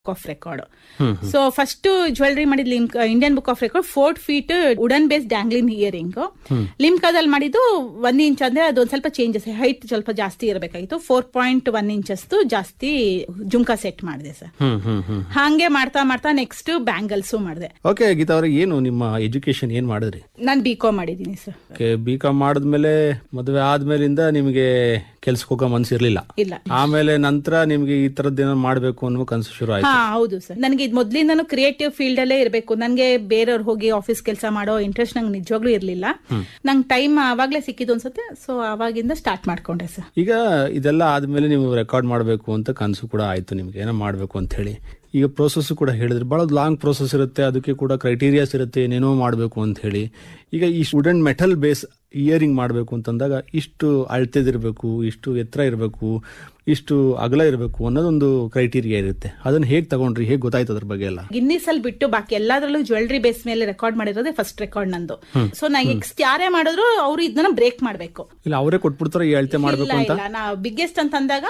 of record so first jewellery ಮಾಡಿದ್ ಲಿಮ್ Indian book of record four feet wooden base dangling earring ಲಿಮ್ಕಾದಲ್ಲಿ ಮಾಡಿದ್ದು ಒಂದ್ ಇಂಚ್ ಅಂದ್ರೆ ಅದೊಂದ್ ಸ್ವಲ್ಪ ಚೇಂಜಸ್ ಹೈಟ್ ಸ್ವಲ್ಪ ಜಾಸ್ತಿ ಇರಬೇಕಾಗಿತ್ತು ಫೋರ್ ಪಾಯಿಂಟ್ ಒನ್ ಇಂಚಸ್ ಜಾಸ್ತಿ ಜುಮ್ಕಾ ಸೆಟ್ ಮಾಡಿದೆ ಸರ್ ಹ್ಮ್ ಹ್ಮ್ ಹ್ಮ್ ಹಾಗೆ ಮಾಡ್ತಾ ಮಾಡ್ತಾ ನೆಕ್ಸ್ಟ್ ಬ್ಯಾಂಗಲ್ಸು ಮಾಡಿದೆ ಓಕೆ ಗೀತಾ ಅವ್ರೆ ಏನು ನಿಮ್ಮ ಎಜುಕೇಶನ್ ಏನ್ ಮಾಡಿದ್ರಿ ನಾನು ಬಿ ಕಾಮ್ ಮಾಡಿದ್ದೀನಿ ಸರ್ ಬಿ ಕಾಮ್ ಮಾಡಿದ್ಮೇಲೆ ಮದುವೆ ಆದ್ಮೇಲಿಂದ ನಿಮಗೆ ಕೆಲ್ಸಕ್ಕೆ ಹೋಗೋ ಮನ್ಸಿರ್ಲಿಲ್ಲ ಇಲ್ಲ ಆಮೇಲೆ ನಂತರ ನಿಮ್ಗೆ ಈ ತರದ್ದೇನೋ ಮಾಡ್ಬೇಕು ಅನ್ನೋ ಕನಸು ಶುರು ಆಯ್ತು ಹಾ ಹೌದು ಸರ್ ನನಗೆ ಇದು ಮೊದ್ಲಿಂದನೂ ಕ್ರಿಯೇಟಿವ್ ಫೀಲ್ಡ್ ಅಲ್ಲೇ ಇರಬೇಕು ನನಗೆ ಬೇರೆಯವ್ರು ಹೋಗಿ ಆಫೀಸ್ ಕೆಲಸ ಮಾಡೋ ಇಂಟ್ರೆಸ್ಟ್ ನಂಗೆ ನಿಜವಾಗ್ಲೂ ಇರ್ಲಿಲ್ಲ ನಂಗೆ ಟೈಮ್ ಆವಾಗ್ಲೇ ಸಿಕ್ಕಿದ್ದು ಅನ್ಸುತ್ತೆ ಸೊ ಅವಾಗಿಂದ ಸ್ಟಾರ್ಟ್ ಮಾಡ್ಕೊಂಡೆ ಸರ್ ಈಗ ಇದೆಲ್ಲ ಆದ್ಮೇಲೆ ನೀವು ರೆಕಾರ್ಡ್ ಮಾಡಬೇಕು ಅಂತ ಕನಸು ಕೂಡ ಆಯ್ತು ನಿಮ್ಗೆ ಏನೋ ಮಾಡಬೇಕು ಅಂತ ಹೇಳಿ ಈಗ ಪ್ರೋಸೆಸ್ ಕೂಡ ಹೇಳಿದ್ರಿ ಬಹಳ ಲಾಂಗ್ ಪ್ರೋಸೆಸ್ ಇರುತ್ತೆ ಅದಕ್ಕೆ ಕೂಡ ಕ್ರೈಟೀರಿಯಾಸ್ ಇರುತ್ತೆ ಏನೇನೋ ಮಾಡಬೇಕು ಅಂತ ಹೇಳಿ ಈಗ ಈ ಸ್ಟೂಡೆಂಟ್ ಮೆಟಲ್ ಬೇಸ್ ಇಯರಿಂಗ್ ಮಾಡಬೇಕು ಅಂತಂದಾಗ ಇಷ್ಟು ಅಳ್ತೆದಿರಬೇಕು ಇಷ್ಟು ಎತ್ತರ ಇರಬೇಕು ಇಷ್ಟು ಅಗಲ ಇರಬೇಕು ಅನ್ನೋದೊಂದು ಕ್ರೈಟೀರಿಯಾ ಇರುತ್ತೆ ಅದನ್ನ ಹೇಗೆ ತಗೊಂಡ್ರಿ ಹೇಗೆ ಗೊತ್ತಾಯ್ತು ಅದ್ರ ಬಗ್ಗೆ ಎಲ್ಲ ಗಿನ್ನಿಸ್ ಅಲ್ಲಿ ಬಿಟ್ಟು ಬಾಕಿ ಎಲ್ಲಾದ್ರಲ್ಲೂ ಜ್ಯುವೆಲ್ರಿ ಬೇಸ್ ಮೇಲೆ ರೆಕಾರ್ಡ್ ಮಾಡಿರೋದೇ ಫಸ್ಟ್ ರೆಕಾರ್ಡ್ ನಂದು ಸೊ ನಾ ನೆಕ್ಸ್ಟ್ ಯಾರೇ ಮಾಡಿದ್ರು ಅವ್ರು ಇದನ್ನ ಬ್ರೇಕ್ ಮಾಡ್ಬೇಕು ಇಲ್ಲ ಅವರೇ ಕೊಟ್ಬಿಡ್ತಾರೆ ಈ ಅಳತೆ ಇಲ್ಲ ಮಾಡಬೇಕು ಅಂತ ಇಲ್ಲ ನಾ ಬಿಗ್ಗೆಸ್ಟ್ ಅಂತ ಅಂದಾಗ